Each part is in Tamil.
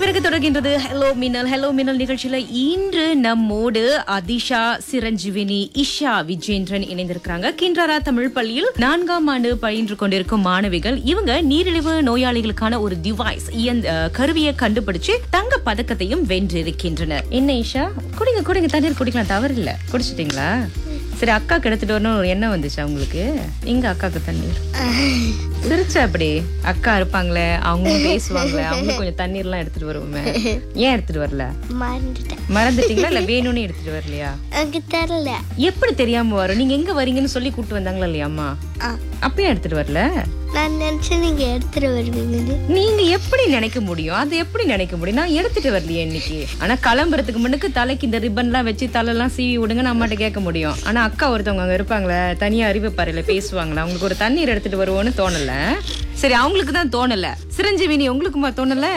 பிறகு தொடர்கின்றது ஹலோ மின்னல் ஹலோ மின்னல் நிகழ்ச்சியில இன்று நம்மோடு அதிஷா சிரஞ்சீவினி இஷா விஜேந்திரன் இணைந்திருக்கிறாங்க கிண்டரா தமிழ் பள்ளியில் நான்காம் ஆண்டு பயின்று கொண்டிருக்கும் மாணவிகள் இவங்க நீரிழிவு நோயாளிகளுக்கான ஒரு டிவைஸ் கருவியை கண்டுபிடிச்சு தங்க பதக்கத்தையும் வென்றிருக்கின்றனர் என்ன இஷா குடிங்க குடிங்க தண்ணீர் குடிக்கலாம் தவறு இல்ல குடிச்சிட்டீங்களா சரி அக்கா எடுத்துட்டு வரணும் ஒரு எண்ணம் வந்துச்சா உங்களுக்கு எங்க அக்காக்கு தண்ணீர் சிரிச்சா அப்படி அக்கா இருப்பாங்களே அவங்க பேசுவாங்களே அவங்க கொஞ்சம் தண்ணீர் எல்லாம் எடுத்துட்டு வருவோமே ஏன் எடுத்துட்டு வரல மறந்துட்டேன் மறந்துட்டீங்களா இல்ல வேணும்னு எடுத்துட்டு வரலையா எனக்கு தெரியல எப்படி தெரியாம வரும் நீங்க எங்க வரீங்கன்னு சொல்லி கூட்டு வந்தாங்களா இல்லையா அம்மா ஆ, அப்பயும் எடுத்துட்டு வரல நான் நினைச்சேன் நீங்க எடுத்துட்டு வருவீங்கன்னு நீங்க எப்படி நினைக்க முடியும் அது எப்படி நினைக்க முடியும் நான் எடுத்துட்டு வரலையே இன்னைக்கு ஆனா கிளம்புறதுக்கு முன்னுக்கு தலைக்கு இந்த ரிப்பன் எல்லாம் வச்சு தலையெல்லாம் சீவி விடுங்க நான் அம்மாட்ட கேட்க முடியும் ஆனா அக்கா ஒருத்தவங்க அங்க இருப்பாங்களே தனியா அறிவு பாறையில பேசுவாங்களா அவங்களுக்கு ஒரு தண்ணீர் எடுத்துட்டு வருவோன்னு தோணல சரி அவங்களுக்கு தான் தோணல சிரஞ்சீவினி உங்களுக்குமா தோணல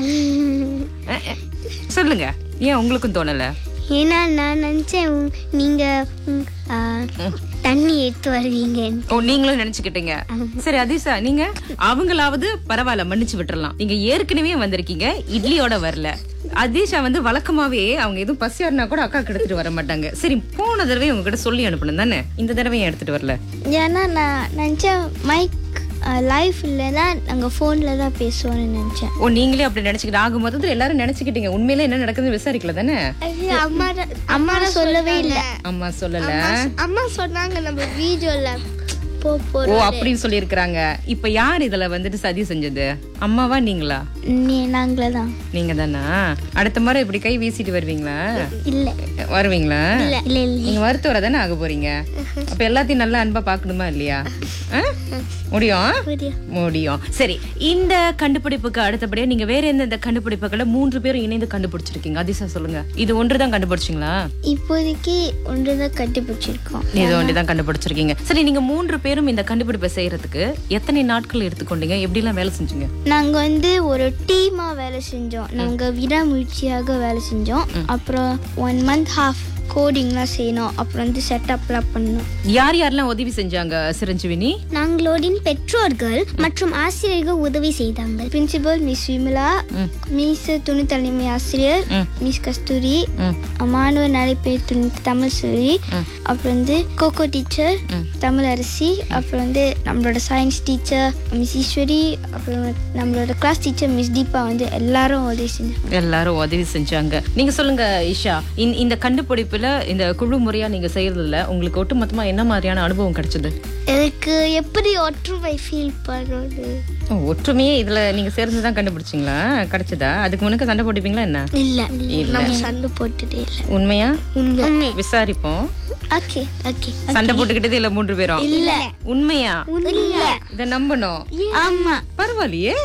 அஹ், அஹ். சொல்லுங்க ஏன் உங்களுக்கும் தோணல ஏன்னா நான் நினைச்சேன் உ- நீங்க உ- ஆ, தண்ணி எடுத்து வருவீங்கன்னு ஓ நீங்களும் நினைச்சுக்கிட்டீங்க சரி அதிசா நீங்க அவங்களாவது பரவாயில்ல மன்னிச்சு விட்டுறலாம் நீங்க ஏற்கனவே வந்திருக்கீங்க இட்லியோட வரல அதிஷா வந்து வழக்கமாவே அவங்க எதுவும் பசியாருனா கூட அக்கா எடுத்துட்டு வர மாட்டாங்க சரி போன தடவை உங்ககிட்ட சொல்லி அனுப்பணும் தானே இந்த தடவை ஏன் எடுத்துட்டு வரல ஏன்னா நான் நினைச்சேன் மைக் லைஃப் இல்லைன்னா நாங்கள் ஃபோனில் தான் பேசுவோம்னு நினைச்சேன் ஓ நீங்களே அப்படி நினைச்சுக்கிட்டு ஆக மொத்தத்துல எல்லாரும் நினைச்சுக்கிட்டீங்க உண்மையில என்ன நடக்குதுன்னு விசாரிக்கல தானே அம்மா அம்மா சொல்லவே இல்லை அம்மா சொல்லல அம்மா சொன்னாங்க நம்ம வீடியோல போ ஓ போறோம் அப்படின்னு சொல்லி இருக்காங்க இப்ப யார் இதுல வந்துட்டு சதி செஞ்சது அம்மாவா நீங்களா நாங்களே தான் நீங்க தானா அடுத்த முறை இப்படி கை வீசிட்டு வருவீங்களா இல்ல வருவீங்களா இல்ல இல்ல இல்ல நீங்க மருத்துவரை தானே ஆக போறீங்க அப்ப எல்லாத்தையும் நல்லா அன்பா பாக்கணுமா இல்லையா ஆ? முடியும் புரியும். முடியும் சரி இந்த கண்டுபிடிப்புக்கு அடுத்தபடியா நீங்க வேற எந்தெந்த கண்டுபிடிப்புகளை மூன்று பேரும் இணைந்து கண்டுபிடிச்சிருக்கீங்க அதிசா சொல்லுங்க இது ஒன்றுதான் கண்டுபிடிச்சிங்களா இப்போதைக்கு ஒன்று தான் கண்டுபிடிச்சிருக்கோம் இது ஒன்றுதான் கண்டுபிடிச்சிருக்கீங்க சரி நீங்க மூன்று பேரும் இந்த கண்டுபிடிப்பை செய்யறதுக்கு எத்தனை நாட்கள் எடுத்துக்கொண்டீங்க எப்படி எல்லாம் வேலை செஞ்சீங்க நாங்க வந்து ஒரு டீமா வேலை செஞ்சோம் நாங்க விடாமுயற்சியாக வேலை செஞ்சோம் அப்புறம் ஒன் மந்த் ஹாஃப் கோடிங்லாம் செய்யணும் அப்புறம் வந்து செட்டப்லாம் பண்ணோம் யார் யாரெல்லாம் உதவி செஞ்சாங்க சிரஞ்சீவினி நாங்களோடின் பெற்றோர்கள் மற்றும் ஆசிரியர்கள் உதவி செய்தாங்க பிரின்சிபல் மிஸ் விமலா மிஸ் துணை தலைமை ஆசிரியர் ம். மிஸ் கஸ்தூரி ம். மாணவர் நடைபெயர் துணை தமிழ் சொல்லி அப்புறம் வந்து கோகோ டீச்சர் தமிழ் அரசி அப்புறம் வந்து நம்மளோட சயின்ஸ் டீச்சர் மிஸ் ஈஸ்வரி அப்புறம் நம்மளோட கிளாஸ் டீச்சர் மிஸ் தீபா வந்து எல்லாரும் உதவி செஞ்சாங்க எல்லாரும் உதவி செஞ்சாங்க நீங்க சொல்லுங்க இஷா இந்த- இந்த கண்டுபிடிப்புல இந்த குழு முறையா நீங்க செய்யறதுல உங்களுக்கு ஒட்டுமொத்தமா என்ன மாதிரியான அனுபவம் கிடைச்சது எனக்கு எப்படி ஒற்றுமை ஃபீல் பண்ணுறது ஓ, ஒற்றுமையே இதுல நீங்க சேர்ந்துதான் கண்டுபிடிச்சீங்களா கிடைச்சதா அதுக்கு முன்னுக்கு சண்டை போட்டுப்பீங்களா என்ன இல்ல இல்ல. நம்ம சண்டை போட்டுட்டே இல்ல உண்மையா உண்மை விசாரிப்போம் ஓகே ஓகே சண்டை போட்டுக்கிட்டதே இல்ல மூன்று பேரும் இல்ல உண்மையா இல்ல இத நம்பணும் ஆமா பரவாயில்லையே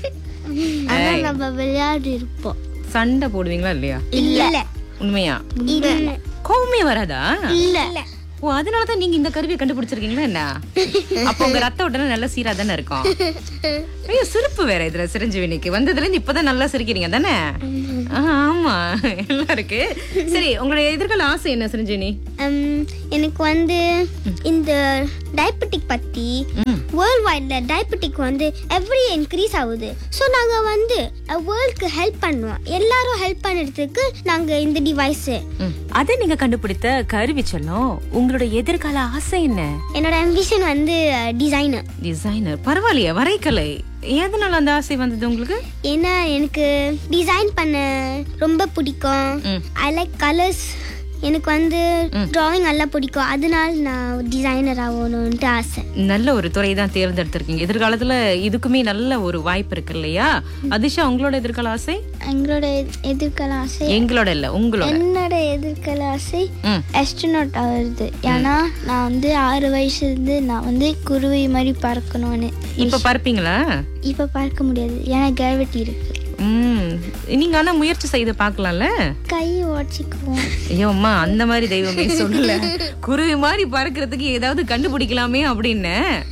ஆனா நம்ம விளையாடி இருப்போம் சண்டை போடுவீங்களா இல்லையா இல்ல உண்மையா இல்ல கோவமே வராதா இல்ல ஓ அதனாலதான் நீங்க இந்த கருவியை கண்டுபிடிச்சிருக்கீங்களா என்ன அப்ப உங்க ரத்த ஓட்டம் நல்ல சீரா தானே இருக்கும் ஐயோ சிரிப்பு வேற இதுல சிரஞ்சீவினிக்கு வந்ததுல இருந்து இப்பதான் நல்லா சிரிக்கிறீங்க தானே ஆ, ஆமா எல்லாம் இருக்கு சரி உங்களுடைய எதிர்கால ஆசை என்ன சிரஞ்சீனி உம், எனக்கு வந்து இந்த டயபெட்டிக் பத்தி வேர்ல்ட் வைட்ல டயபெட்டிக் வந்து எவ்ரி இன்க்ரீஸ் ஆகுது ஸோ நாங்க வந்து வேர்ல்டுக்கு ஹெல்ப் பண்ணுவோம் எல்லாரும் ஹெல்ப் பண்ணுறதுக்கு நாங்க இந்த டிவைஸ் அதை நீங்க கண்டுபிடித்த கருவி செல்லம் உங்களுடைய எதிர்கால ஆசை என்ன என்னோட அம்பிஷன் வந்து டிசைனர் டிசைனர் பரவாயில்லையா வரைக்கலை எதனால அந்த ஆசை வந்தது உங்களுக்கு ஏன்னா எனக்கு டிசைன் பண்ண ரொம்ப பிடிக்கும் ம். ஐ லைக் கலர்ஸ் எனக்கு வந்து டிராயிங் நல்லா பிடிக்கும் அதனால நான் டிசைனர் ஆகணும்ட்டு ஆசை நல்ல ஒரு துறை தான் தேர்ந்தெடுத்திருக்கீங்க எதிர்காலத்துல இதுக்குமே நல்ல ஒரு வாய்ப்பு இருக்கு இல்லையா அதிஷா உங்களோட எதிர்கால ஆசை எங்களோட எதிர்கால ஆசை எங்களோட இல்ல உங்களோட என்னோட எதிர்கால ஆசை ம். ஆஸ்ட்ரோனாட் ஆகுறது ஏன்னா நான் வந்து ஆறு வயசுல இருந்து நான் வந்து குருவி மாதிரி பறக்கணும்னு இப்ப பார்ப்பீங்களா இப்போ பார்க்க முடியாது ஏன்னா கிராவிட்டி இருக்கு ம் நீங்க ஆனா முயற்சி செய்து பார்க்கலாம்ல கை உடச்சிக்குவோம் ஐயோ அம்மா அந்த மாதிரி தெய்வமே சொல்லல குருவி மாதிரி பறக்கிறதுக்கு ஏதாவது கண்டுபிடிக்கலாமே அப்படின்னு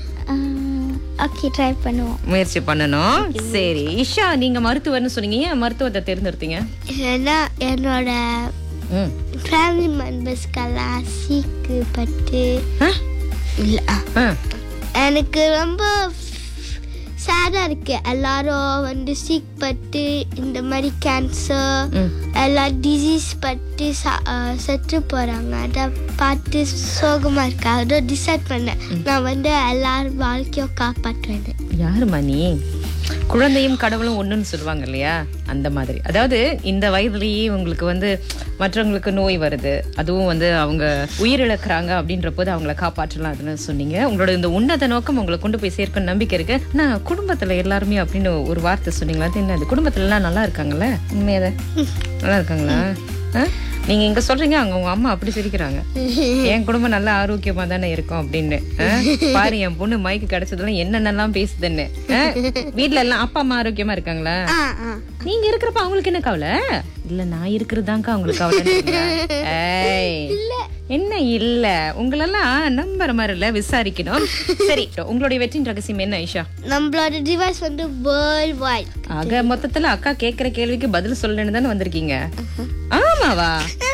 ஓகே ட்ரை பண்ணுவோம் முயற்சி பண்ணணும் சரி இஷா நீங்க மருத்துவர்னு சொன்னீங்க ஏன் மருத்துவத்தை தேர்ந்தெடுத்தீங்க ஏன்னா என்னோட ம். ஃபேமிலி மெம்பர்ஸ்க்கெல்லாம் சீக்கு பட்டு ஆ? இல்லை ஆ. எனக்கு ரொம்ப சேடா இருக்கு எல்லாரும் வந்து சீக் பட்டு இந்த மாதிரி கேன்சர் ம். எல்லா டிசீஸ் பட்டு ச- அஹ் செத்து போறாங்க அதை பார்த்து சோகமா இருக்கு அதை டிசைட் பண்ணேன் நான் வந்து எல்லாரும் வாழ்க்கையும் காப்பாற்றுவேன் யாருமா நீ குழந்தையும் கடவுளும் ஒண்ணுன்னு சொல்லுவாங்க இல்லையா அந்த மாதிரி அதாவது இந்த வயதுலயே உங்களுக்கு வந்து மற்றவங்களுக்கு நோய் வருது அதுவும் வந்து அவங்க உயிரிழக்கிறாங்க அப்படின்ற போது அவங்கள காப்பாற்றலாம் அதுன்னு சொன்னீங்க உங்களோட இந்த உன்னத நோக்கம் உங்களை கொண்டு போய் சேர்க்கணும் நம்பிக்கை இருக்கு ஆனா குடும்பத்துல எல்லாருமே அப்படின்னு ஒரு வார்த்தை சொன்னீங்களா அது என்னது குடும்பத்துல எல்லாம் நல்லா இருக்காங்கல்ல உண்மையாத நல்லா இருக்காங்களா ஆ? நீங்க இங்க சொல்றீங்க அங்க உங்க அம்மா அப்படி சிரிக்கிறாங்க என் குடும்பம் நல்ல ஆரோக்கியமா தானே இருக்கும் அப்படின்னு ஆ? பாரு என் பொண்ணு மைக்கு கிடைச்சதெல்லாம் என்னென்னலாம் பேசுதுன்னு ஆ? வீட்ல எல்லாம் அப்பா அம்மா ஆரோக்கியமா இருக்காங்களா ஆ ஆ நீங்க இருக்கிறப்ப அவங்களுக்கு என்ன கவலை இல்ல நான் இருக்கிறதாங்க அவங்களுக்கு கவலை ஏய் என்ன இல்ல உங்களெல்லாம் நம்புற மாதிரி இல்ல விசாரிக்கணும் சரி உங்களுடைய வெற்றின் ரகசியம் என்ன ஐஷா நம்மளோட டிவைஸ் வந்து வேர்ல்ட் வைட் ஆக மொத்தத்துல அக்கா கேக்குற கேள்விக்கு பதில் சொல்லணும்னு தானே வந்திருக்கீங்க ஆமாவா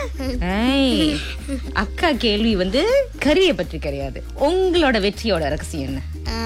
ஏய் அக்கா கேள்வி வந்து கறியை பற்றி கிடையாது உங்களோட வெற்றியோட ரகசியம் என்ன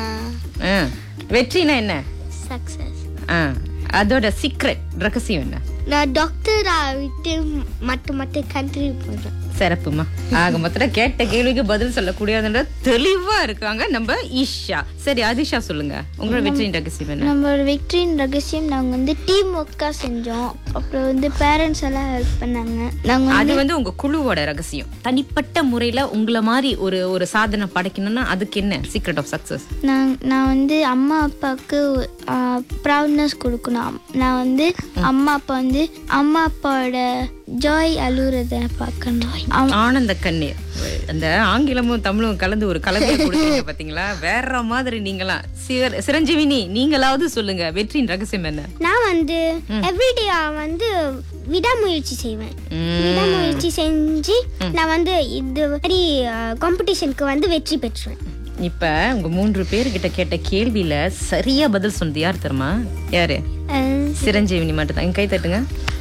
ஆ, வெற்றினா என்ன சக்சஸ் ஆ, அதோட சீக்ரெட் ரகசியம் என்ன நான் டாக்டரா விட்டு மற்ற மற்ற கண்ட்ரி போறேன் சிறப்புமா ஆக மொத்தத்துல கேட்ட கேள்விக்கு பதில் சொல்லக்கூடியதுன்ற தெளிவா இருக்காங்க நம்ம ஈஷா சரி அதிஷா சொல்லுங்க உங்களோட வெற்றியின் ரகசியம் என்ன நம்மளோட வெற்றியின் ரகசியம் நாங்கள் வந்து டீம் ஒர்க்காக செஞ்சோம் அப்புறம் வந்து பேரண்ட்ஸ் எல்லாம் ஹெல்ப் பண்ணாங்க நாங்கள் அது வந்து உங்க குழுவோட ரகசியம் தனிப்பட்ட முறையில உங்களை மாதிரி ஒரு ஒரு சாதனை படைக்கணும்னா அதுக்கு என்ன சீக்ரெட் ஆஃப் சக்சஸ் நான் நான் வந்து அம்மா அப்பாவுக்கு ப்ரௌட்னஸ் கொடுக்கணும் நான் வந்து அம்மா அப்பா வந்து அம்மா அப்பாவோட ஜாய் அழுகுறத பார்க்கணும் அவ- ஆனந்த கண்ணீர் அந்த ஆங்கிலமும் தமிழும் கலந்து ஒரு கலவையை கொடுத்தீங்க பாத்தீங்களா வேற மாதிரி நீங்களாம் சிர- சிரஞ்சீவினி நீங்களாவது சொல்லுங்க வெற்றியின் ரகசியம் என்ன நான் வந்து எவ்ரிடே வந்து விடாமுயற்சி செய்வேன் ம், விடாமுயற்சி செஞ்சு நான் வந்து இது மாதிரி காம்படிஷனுக்கு வந்து வெற்றி பெற்றுவேன் இப்ப உங்க மூன்று பேர்கிட்ட கேட்ட கேள்வியில சரியா பதில் சொன்னது யார் தெரியுமா யாரு அஹ், சிரஞ்சீவினி மட்டும் தான் கை தட்டுங்க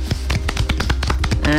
ஆ,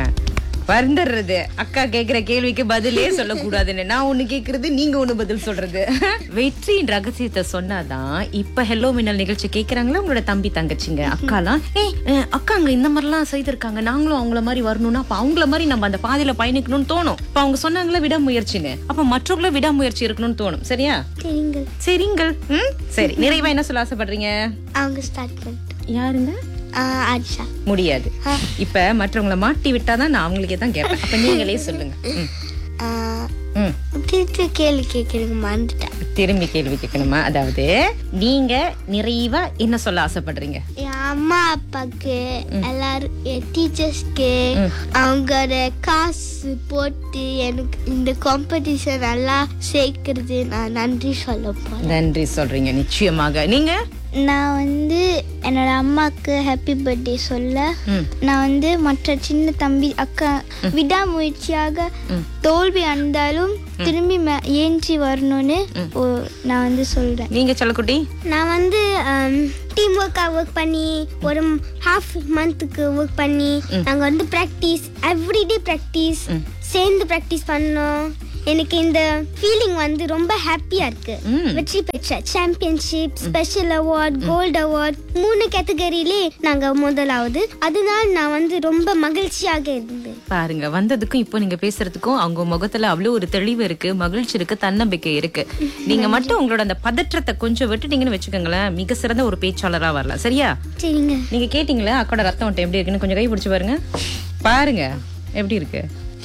வந்துடுறது அக்கா கேக்குற கேள்விக்கு பதிலே சொல்லக்கூடாதுன்னு நான் ஒண்ணு கேக்குறது நீங்க ஒண்ணு பதில் சொல்றது வெற்றியின் ரகசியத்தை சொன்னாதான் இப்ப ஹெலோ மின்னல் நிகழ்ச்சி கேக்குறாங்களா உங்களோட தம்பி தங்கச்சிங்க அக்காலாம் ஏய் அஹ், அக்கா அங்க இந்த மாதிரிலாம் செய்திருக்காங்க நாங்களும் அவங்கள மாதிரி வரணும்னா அப்ப அவங்கள மாதிரி நம்ம அந்த பாதையில பயணிக்கணும்னு தோணும் இப்ப அவங்க சொன்னாங்களா விடாமுயற்சின்னு அப்ப மற்றவங்களும் விடாமுயற்சி இருக்கணும்னு தோணும் சரியா சரிங்க சரிங்கள் ம் சரி நிறைவா என்ன சொல்ல ஆசைப்படுறீங்க அவங்க ஸ்டார்ட் பண்ணிட்டோம் யாருங்க அஹ், ஆதிஷா முடியாது இப்ப மற்றவங்கள மாட்டி விட்டாதான் நான் அவங்களுக்கே தான் கேட்பேன் அப்ப நீங்களே சொல்லுங்க ம், அஹ், ம். திருப்பி கேள்வி கேட்குறேங்க மறந்துட்டேன் திரும்பி கேள்வி கேட்கணுமா அதாவது நீங்க நிறைவா என்ன சொல்ல ஆசைப்படுறீங்க என் அம்மா அப்பாக்கு எல்லாரும் என் டீச்சர்ஸ்க்கு அவங்களோட காசு போட்டு எனக்கு இந்த காம்படிஷன் எல்லாம் சேர்க்கறது நான் நன்றி சொல்ல போறேன் நன்றி சொல்றீங்க நிச்சயமாக நீங்க நான் வந்து என்னோட அம்மாக்கு ஹாப்பி பர்த்டே சொல்ல ம். நான் வந்து மற்ற சின்ன தம்பி அக்கா விடாமுயற்சியாக தோல்வி அடைந்தாலும் திரும்பி மே- ஏஞ்சி வரணும்னு ஓ- நான் வந்து சொல்றேன் நீங்க சொல்லக்குட்டி நான் வந்து டீம் ஒர்க்காக ஒர்க் பண்ணி ஒரு ஹாஃப் மந்த்துக்கு ஒர்க் பண்ணி நாங்கள் வந்து ப்ராக்டிஸ் எவ்ரிடே ப்ராக்டிஸ் சேர்ந்து ப்ராக்டிஸ் பண்ணோம் எனக்கு இந்த ஃபீலிங் வந்து ரொம்ப ஹாப்பியா இருக்கு ம். வெற்றி பெற்ற championship special award gold award மூணு கேட்டகரியிலே நாங்க முதலாவது அதனால நான் வந்து ரொம்ப மகிழ்ச்சியாக இருந்தேன் பாருங்க வந்ததுக்கும் இப்போ நீங்க பேசுறதுக்கும் அவங்க முகத்துல அவ்வளவு ஒரு தெளிவு இருக்கு மகிழ்ச்சி இருக்கு தன்னம்பிக்கை இருக்கு நீங்க மட்டும் உங்களோட அந்த பதற்றத்தை கொஞ்சம் விட்டுட்டீங்கன்னு வச்சுக்கோங்களேன் மிக சிறந்த ஒரு பேச்சாளரா வரலாம் சரியா சரிங்க நீங்க கேட்டீங்களா அக்கோட ரத்தம் ஓட்டம் எப்படி இருக்குன்னு கொஞ்சம் கை பிடிச்சு பாருங்க பாருங்க எப்படி இருக்கு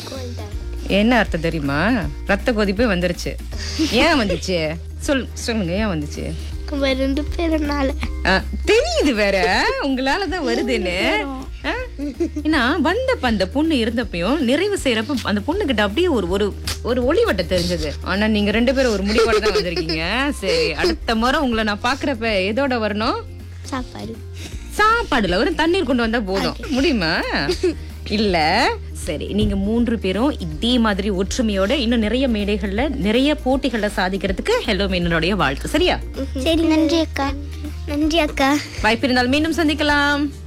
என்ன அர்த்தம் தெரியுமா ரத்த கொதிப்பே வந்துருச்சு ஏன் வந்துச்சு சொல் சொல்லுங்க ஏன் வந்துச்சு நம்ம ரெண்டு பேருனால ஆ, தெரியுது வேற உங்களால தான் வருதுன்னு ஆ? ஏன்னா வந்தப்ப அந்த பொண்ணு இருந்தப்பயும் நிறைவு செய்யறப்ப அந்த பொண்ணு கிட்ட அப்படியே ஒரு ஒரு ஒரு ஒளிவட்ட தெரிஞ்சது ஆனா நீங்க ரெண்டு பேரும் ஒரு முடிவோட தான் வந்திருக்கீங்க சரி அடுத்த முறை உங்களை நான் பாக்குறப்ப எதோட வரணும் சாப்பாடு சாப்பாடுல ஒரு தண்ணீர் கொண்டு வந்தா போதும் முடியுமா இல்ல சரி நீங்க மூன்று பேரும் இதே மாதிரி ஒற்றுமையோட இன்னும் நிறைய மேடைகள்ல நிறைய போட்டிகள்ல சாதிக்கிறதுக்கு ஹெலோ மீனனுடைய வாழ்த்து சரியா சரி நன்றி அக்கா நன்றி அக்கா வாய்ப்பு இருந்தால் மீண்டும் சந்திக்கலாம்